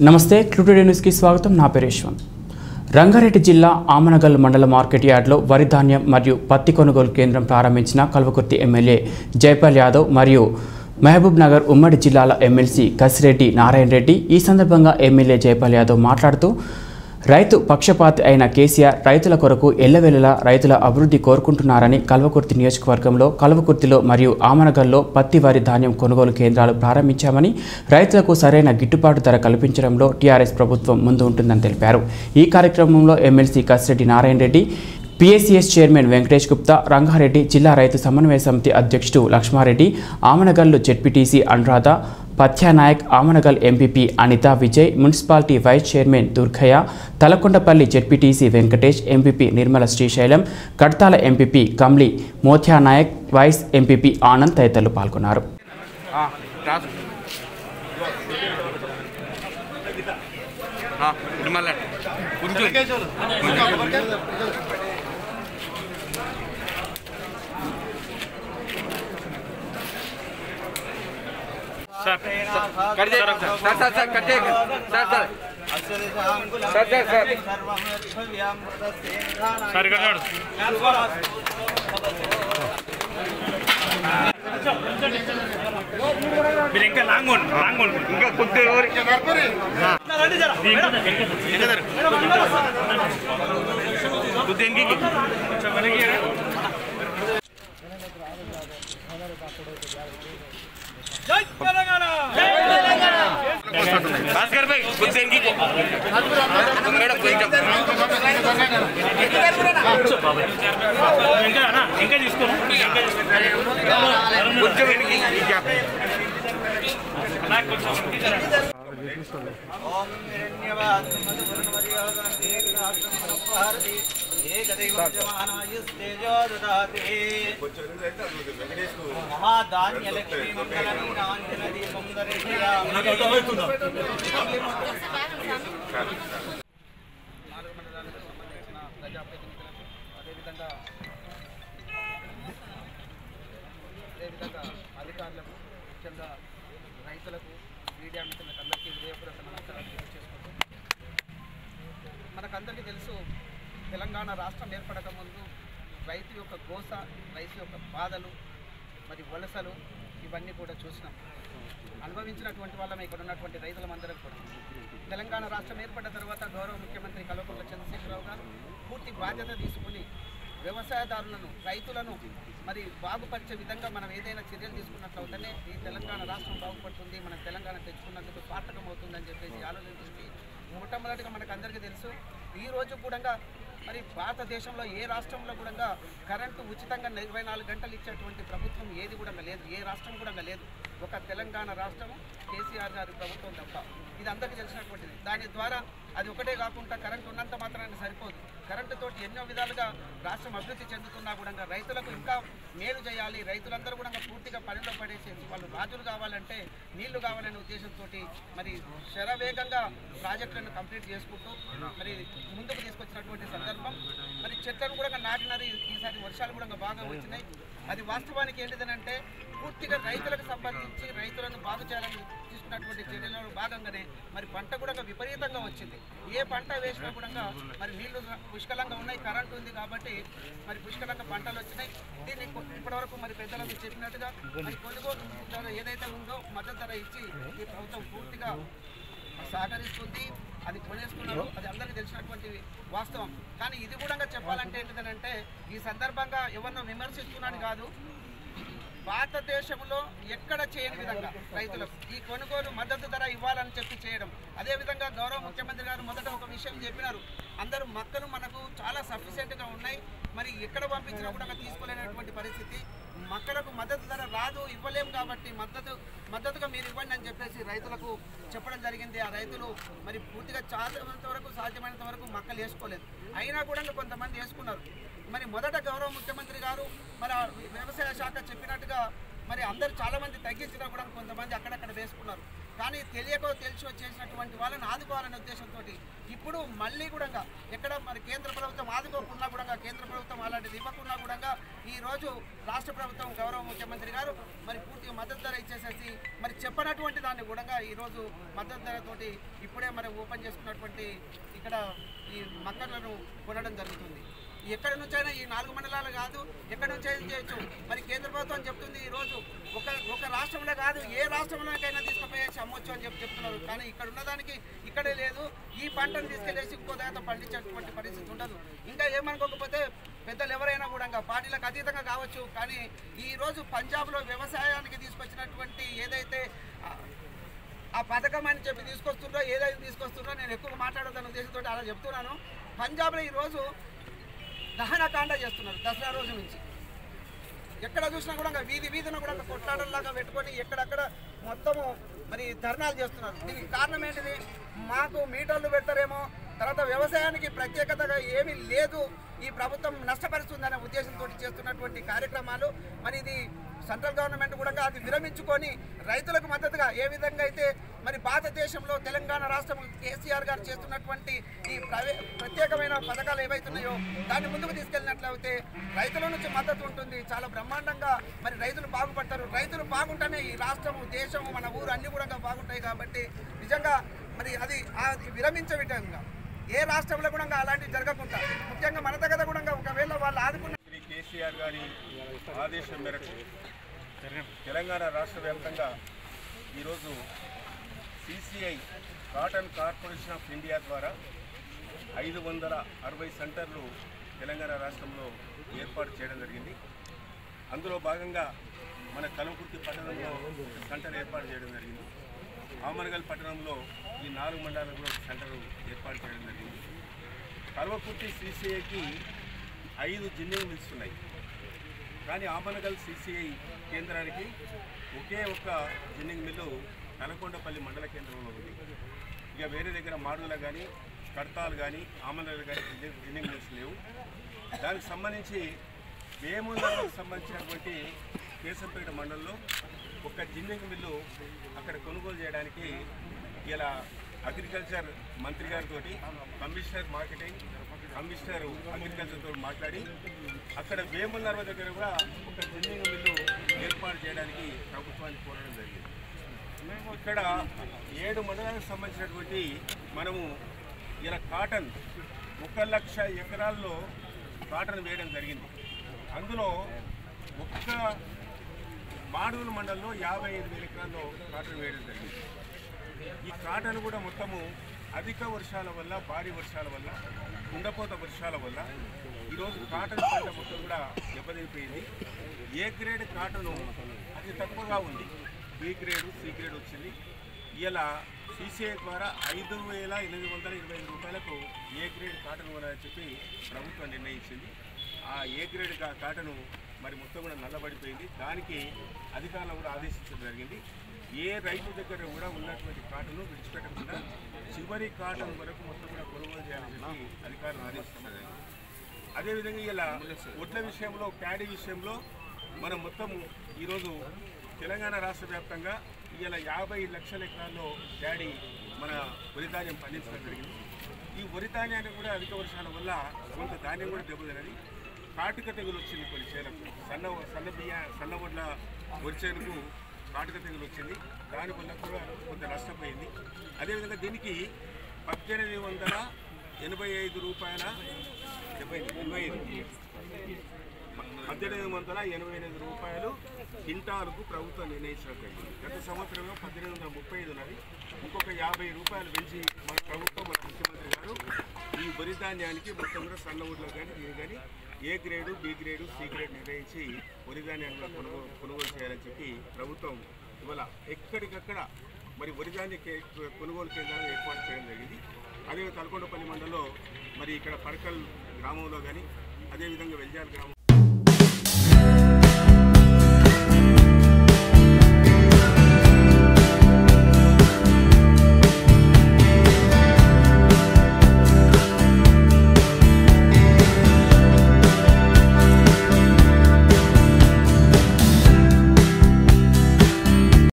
నమస్తే క్లూటెడ్ న్యూస్కి స్వాగతం నా పేరు యశ్వంత్ రంగారెడ్డి జిల్లా ఆమనగల్ మండల మార్కెట్ యార్డ్లో వరి ధాన్యం మరియు పత్తి కొనుగోలు కేంద్రం ప్రారంభించిన కల్వకుర్తి ఎమ్మెల్యే జైపాల్ యాదవ్ మరియు మహబూబ్ నగర్ ఉమ్మడి జిల్లాల ఎమ్మెల్సీ కసిరెడ్డి నారాయణ రెడ్డి ఈ సందర్భంగా ఎమ్మెల్యే జైపాల్ యాదవ్ మాట్లాడుతూ రైతు పక్షపాతి అయిన కేసీఆర్ రైతుల కొరకు ఎల్లవెల్లలా రైతుల అభివృద్ధి కోరుకుంటున్నారని కల్వకుర్తి నియోజకవర్గంలో కల్వకుర్తిలో మరియు ఆమనగల్లో పత్తి వరి ధాన్యం కొనుగోలు కేంద్రాలు ప్రారంభించామని రైతులకు సరైన గిట్టుబాటు ధర కల్పించడంలో టీఆర్ఎస్ ప్రభుత్వం ముందు ఉంటుందని తెలిపారు ఈ కార్యక్రమంలో MLC Kasireddy Narayana Reddy PSCS chairman Venkatesh Gupta Rangareddy జిల్లా రైతు సమన్వయ సమితి అధ్యక్షుడు Laxmareddy Amanagallu ZPTC Anuradha Patyanayak Amangal MPP Anitha Vijay municipality vice chairman Durgaiah Talakondapally ZPTC Venkatesh MPP Nirmala Srisailam Kadthal MPP Kamli Motyanayak vice MPP Anand తదితరులు పాల్గొన్నారు हाँ राज हाँ निर्मल कुंजू कर दे सर सर सर कर दे sir sir sir sir sir సరే కట్టాడు మీరు ఇంకా లాంగ్ ఉండి లాంగ్ ఉండి ఇంకా కొద్దిగా ఎవరు కొద్దిగా ఇంటికి భాస్కర్ భాయ్ కొద్దిగా ఇంటికి మేడం కొంచెం ఇంకా అన్న, ఇంకా తీసుకోను కొంచెం వెనక్కి ఈ గ్యాప్ నాకు కొంచెం ఓం హిరణ్యవాద్మధువర్మర్యాదాంతేకరాత్రం ఏకదైవజమానాయుస్తేజో దదాతి మహాధాన్యలక్ష్మీ మంగళనీనాంజనదీపం దర్శయామి నాలుగు మండలాలకు సంబంధించిన ప్రజాప్రతినిధులకు అదేవిధంగా అదేవిధంగా అధికారులకు ముఖ్యంగా రైతులకు మీడియా మిత్రులకు అందరికీ హృదయపూర్వక నమస్కారాలు తెలియజేసుకుంటూ మనకందరికీ తెలుసు తెలంగాణ రాష్ట్రం ఏర్పడక ముందు రైతు యొక్క గోస రైతు యొక్క బాధలు మరి వలసలు ఇవన్నీ కూడా చూసినాం అనుభవించినటువంటి వాళ్ళం ఇక్కడ ఉన్నటువంటి రైతులమందరం కూడా తెలంగాణ రాష్ట్రం ఏర్పడ్డ తర్వాత గౌరవ ముఖ్యమంత్రి కల్వకుంట్ల చంద్రశేఖరరావు గారు పూర్తి బాధ్యత తీసుకుని వ్యవసాయదారులను రైతులను మరి బాగుపరిచే విధంగా మనం ఏదైనా చర్యలు తీసుకున్నట్లయితేనే ఈ తెలంగాణ రాష్ట్రం బాగుపడుతుంది మనం తెలంగాణ తెచ్చుకున్నందుకు సార్థకం అవుతుందని చెప్పేసి ఆలోచన చేసి మొట్టమొదటిగా మనకు అందరికీ తెలుసు ఈ రోజు కూడా మరి భారతదేశంలో ఏ రాష్ట్రంలో కూడా కరెంటు ఉచితంగా ఇరవై నాలుగు గంటలు ఇచ్చేటువంటి ప్రభుత్వం ఏది కూడా లేదు ఏ రాష్ట్రం కూడా లేదు ఒక తెలంగాణ రాష్ట్రం కేసీఆర్ గారి ప్రభుత్వం తప్ప ఇది అందరికీ తెలిసినటువంటిది దాని ద్వారా అది ఒకటే కాకుండా కరెంట్ ఉన్నంత మాత్రాన్ని సరిపోదు కరెంటు తోటి ఎన్నో విధాలుగా రాష్ట్రం అభివృద్ధి చెందుతున్నా కూడా రైతులకు ఇంకా మేలు చేయాలి రైతులందరూ కూడా పూర్తిగా పనిలో పడేసేసి వాళ్ళు రాజులు కావాలంటే నీళ్లు కావాలనే ఉద్దేశంతో మరి శరవేగంగా ప్రాజెక్టులను కంప్లీట్ చేసుకుంటూ మరి ముందుకు తీసుకొచ్చినటువంటి సందర్భం మరి చెట్లను కూడా నాటినది ఈసారి వర్షాలు కూడా బాగా వచ్చినాయి అది వాస్తవానికి ఏంటిదనంటే పూర్తిగా రైతులకు సంబంధించి రైతులను బాగు చేయాలని తీసుకున్నటువంటి చర్యలలో భాగంగానే మరి పంట కూడా విపరీతంగా వచ్చింది ఏ పంట వేసినా కూడా మరి నీళ్లు పుష్కలంగా ఉన్నాయి కరెంట్ ఉంది కాబట్టి మరి పుష్కలంగా పంటలు వచ్చినాయి దీన్ని కొ- ఇప్పటివరకు మరి పెద్దలకు చెప్పినట్టుగా మరి కొనుగోలు ధర ఏదైతే ఉందో మద్దతు ధర ఇచ్చి ఈ ప్రభుత్వం పూర్తిగా సహకరిస్తుంది అది కొనేస్తున్నారు అది అందరికీ తెలిసినటువంటి వాస్తవం కానీ ఇది కూడా చెప్పాలంటే ఏంటిదనంటే ఈ సందర్భంగా ఎవరినో విమర్శిస్తున్నాను కాదు భారతదేశంలో ఎక్కడ చేయని విధంగా రైతులకు ఈ కొనుగోలు మద్దతు ధర ఇవ్వాలని చెప్పి చేయడం అదేవిధంగా గౌరవ ముఖ్యమంత్రి గారు మొదట ఒక విషయం చెప్పినారు అందరూ మక్కలు మనకు చాలా సఫిషియెంట్గా ఉన్నాయి మరి ఎక్కడ పంపించినా కూడా తీసుకోలేనటువంటి పరిస్థితి మక్కలకు మద్దతు ధర రాదు ఇవ్వలేం కాబట్టి మద్దతు మద్దతుగా మీరు ఇవ్వండి అని చెప్పేసి రైతులకు చెప్పడం జరిగింది ఆ రైతులు మరి పూర్తిగా చాలినంత వరకు సాధ్యమైనంత వరకు మక్కలు వేసుకోలేదు అయినా కూడా కొంతమంది వేసుకున్నారు మరి మొదట గౌరవ ముఖ్యమంత్రి గారు మరి ఆ వ్యవసాయ శాఖ చెప్పినట్టుగా మరి అందరు చాలా మంది తగ్గించినా కూడా కొంతమంది అక్కడక్కడ వేసుకున్నారు కానీ తెలియకో తెలిసో చేసినటువంటి వాళ్ళని ఆదుకోవాలనే ఉద్దేశంతో ఇప్పుడు మళ్ళీ కూడా ఎక్కడ మరి కేంద్ర ప్రభుత్వం ఆదుకోకుండా కూడా కేంద్ర ప్రభుత్వం అలాంటిది ఇవ్వకుండా కూడా ఈ రోజు రాష్ట్ర ప్రభుత్వం గౌరవ ముఖ్యమంత్రి గారు మరి పూర్తిగా మద్దతు ధర ఇచ్చేసేసి మరి చెప్పనటువంటి దాన్ని కూడా ఈరోజు మద్దతు ధరతోటి ఇప్పుడే మరి ఓపెన్ చేసుకున్నటువంటి ఇక్కడ ఈ మక్కర్లను కొనడం జరుగుతుంది ఎక్కడి నుంచైనా ఈ నాలుగు మండలాలు కాదు ఎక్కడి నుంచైనా చేయొచ్చు మరి కేంద్ర ప్రభుత్వం చెప్తుంది ఈ రోజు ఒక ఒక రాష్ట్రంలో కాదు ఏ రాష్ట్రంలోకైనా తీసుకుపోయేసి అమ్మొచ్చు అని చెప్పి చెప్తున్నారు కానీ ఇక్కడ ఉన్నదానికి ఇక్కడే లేదు ఈ పంటను తీసుకెళ్లేసి ఇంకో దగ్గర పండించేటువంటి పరిస్థితి ఉండదు ఇంకా ఏమనుకోకపోతే పెద్దలు ఎవరైనా కూడా ఇంకా పార్టీలకు అతీతంగా కావచ్చు కానీ ఈ రోజు పంజాబ్లో వ్యవసాయానికి తీసుకొచ్చినటువంటి ఏదైతే ఆ, ఆ పథకం అని చెప్పి తీసుకొస్తుండ్రో ఏదైతే తీసుకొస్తుండ్రో నేను ఎక్కువ మాట్లాడదాని ఉద్దేశంతో అలా చెప్తున్నాను పంజాబ్లో ఈరోజు దహనకాండ చేస్తున్నారు దసరా రోజు నుంచి ఎక్కడ చూసినా కూడా ఇంకా వీధి వీధిన కూడా ఇంకా కొట్లాటల్లాగా పెట్టుకొని ఎక్కడక్కడ మొత్తము మరి ధర్నాలు చేస్తున్నారు దీనికి కారణం ఏంటిది మాకు మీటర్లు పెడతారేమో తర్వాత వ్యవసాయానికి ప్రత్యేకతగా ఏమీ లేదు ఈ ప్రభుత్వం నష్టపరుస్తుందనే ఉద్దేశంతో చేస్తున్నటువంటి కార్యక్రమాలు మరి ఇది సెంట్రల్ గవర్నమెంట్ కూడా అది విరమించుకొని రైతులకు మద్దతుగా ఏ విధంగా అయితే మరి భారతదేశంలో తెలంగాణ రాష్ట్రం కేసీఆర్ గారు చేస్తున్నటువంటి ఈ ప్రవే ప్రత్యేకమైన పథకాలు ఏవైతున్నాయో దాన్ని ముందుకు తీసుకెళ్ళినట్లయితే రైతుల నుంచి మద్దతు ఉంటుంది చాలా బ్రహ్మాండంగా మరి రైతులు బాగుపడతారు రైతులు బాగుంటేనే ఈ రాష్ట్రము దేశము మన ఊరు అన్ని కూడా బాగుంటాయి కాబట్టి నిజంగా మరి అది అది విరమించే విధంగా ఏ రాష్ట్రంలో కూడా అలాంటివి జరగకుండా ముఖ్యంగా మన దగ్గర కూడా ఒకవేళ వాళ్ళు ఆదుకున్న శ్రీ కేసీఆర్ గారి ఆదేశం మేరకు తెలంగాణ రాష్ట్ర వ్యాప్తంగా ఈరోజు CCI cotton corporation of India ద్వారా ఐదు వందల అరవై సెంటర్లు తెలంగాణ రాష్ట్రంలో ఏర్పాటు చేయడం జరిగింది అందులో భాగంగా మన కలవకుర్తి పట్టణంలో సెంటర్ ఏర్పాటు చేయడం జరిగింది ఆమరగల్ పట్టణంలో ఈ నాలుగు మండలాల్లో కూడా ఒక సెంటర్ ఏర్పాటు చేయడం జరిగింది కల్వకుర్తి సీసీఐకి ఐదు జిన్నింగ్ మిల్స్ ఉన్నాయి కానీ ఆమనగల్ సీసీఐ కేంద్రానికి ఒకే ఒక్క జిన్నింగ్ మిల్లు నల్గొండపల్లి మండల కేంద్రంలో ఉంది ఇక వేరే దగ్గర మాడుల కానీ కడతాలు కానీ ఆమనగల్ కానీ జిన్నింగ్ జిన్నింగ్ మిల్స్ లేవు దానికి సంబంధించి వేముందలకు సంబంధించినటువంటి కేశంపేట మండలంలో ఒక జిన్నింగ్ మిల్లు అక్కడ కొనుగోలు చేయడానికి ఇలా అగ్రికల్చర్ మంత్రి గారితో కమిషనర్ మార్కెటింగ్ కమిషనర్ అగ్రికల్చర్ తోటి మాట్లాడి అక్కడ వేములనర్వ దగ్గర కూడా ఒక జిన్నింగ్ మిల్లు ఏర్పాటు చేయడానికి ప్రభుత్వాన్ని కోరడం జరిగింది ఇక్కడ ఏడు మండలాలకు సంబంధించినటువంటి మనము ఇలా కాటన్ ఒక లక్ష ఎకరాల్లో కాటన్ వేయడం జరిగింది అందులో ఒక్క మాడూరు మండలంలో యాభై ఐదు వేల ఎకరాల్లో కాటన్ వేయడం జరిగింది ఈ కాటన్ కూడా మొత్తము అధిక వర్షాల వల్ల భారీ వర్షాల వల్ల కుండపోత వర్షాల వల్ల ఈరోజు కాటన్ పంట మొత్తం కూడా దెబ్బతినిపోయింది ఏ గ్రేడ్ కాటన్ అతి తక్కువగా ఉంది బి గ్రేడ్ సి గ్రేడ్ వచ్చింది ఇలా సీసీఐ ద్వారా ఐదు వేల ఎనిమిది వందల ఇరవై ఐదు రూపాయలకు ఏ గ్రేడ్ కాటన్ కొనాలని చెప్పి ప్రభుత్వం నిర్ణయించింది ఆ ఏ గ్రేడ్ కా- కాటను మరి మొత్తం కూడా నల్లబడిపోయింది దానికి అధికారులు కూడా ఆదేశించడం జరిగింది ఏ రైతు దగ్గర కూడా ఉన్నటువంటి కాటను విడిచిపెట్టకుండా చివరి కాటన్ వరకు మొత్తం కూడా కొనుగోలు చేయాలని చెప్పి అధికారులు ఆదేశించడం జరిగింది అదేవిధంగా ఇలా ఒడ్ల విషయంలో ప్యాడీ విషయంలో మనం మొత్తం ఈరోజు తెలంగాణ రాష్ట్ర వ్యాప్తంగా ఇలా యాభై లక్షల ఎకరాల్లో ప్యాడీ మన వరి ధాన్యం పండించడం జరిగింది ఈ వరి ధాన్యానికి కూడా అధిక వర్షాల వల్ల కొంత ధాన్యం కూడా దెబ్బతిన్నది కాటుక తెగులు వచ్చింది కొన్ని చేలకు సన్న సన్న బియ్య సన్న ఒడ్ల వరి చేనుకు కాటుక తెగులు వచ్చింది దానివల్ల కూడా కొంత నష్టపోయింది అదేవిధంగా దీనికి పద్దెనిమిది వందల ఎనభై ఐదు రూపాయల డెబ్బై ఎనభై ఐదు పద్దెనిమిది వందల ఎనభై ఎనిమిది రూపాయలు క్వింటాలకు ప్రభుత్వం నిర్ణయించడం జరిగింది గత సంవత్సరంలో పద్దెనిమిది వందల ముప్పై ఐదు ఉన్నది ఇంకొక యాభై రూపాయలు పెంచి మన ప్రభుత్వం మన ముఖ్యమంత్రి గారు ఈ వరి ధాన్యానికి మొత్తం కూడా సన్న ఊర్లో కానీ దీని కానీ A grade B grade C grade నిర్ణయించి వరి ధాన్యాన్ని కూడా కొనుగోలు కొనుగోలు చేయాలని చెప్పి ప్రభుత్వం ఇవాళ ఎక్కడికక్కడ మరి వరి ధాన్య కే- కొనుగోలు కేంద్రాలను ఏర్పాటు చేయడం జరిగింది అదే తలకొండపల్లి మండలంలో మరి ఇక్కడ పడకల్ గ్రామంలో కానీ అదేవిధంగా వెల్జార్ గ్రామంలో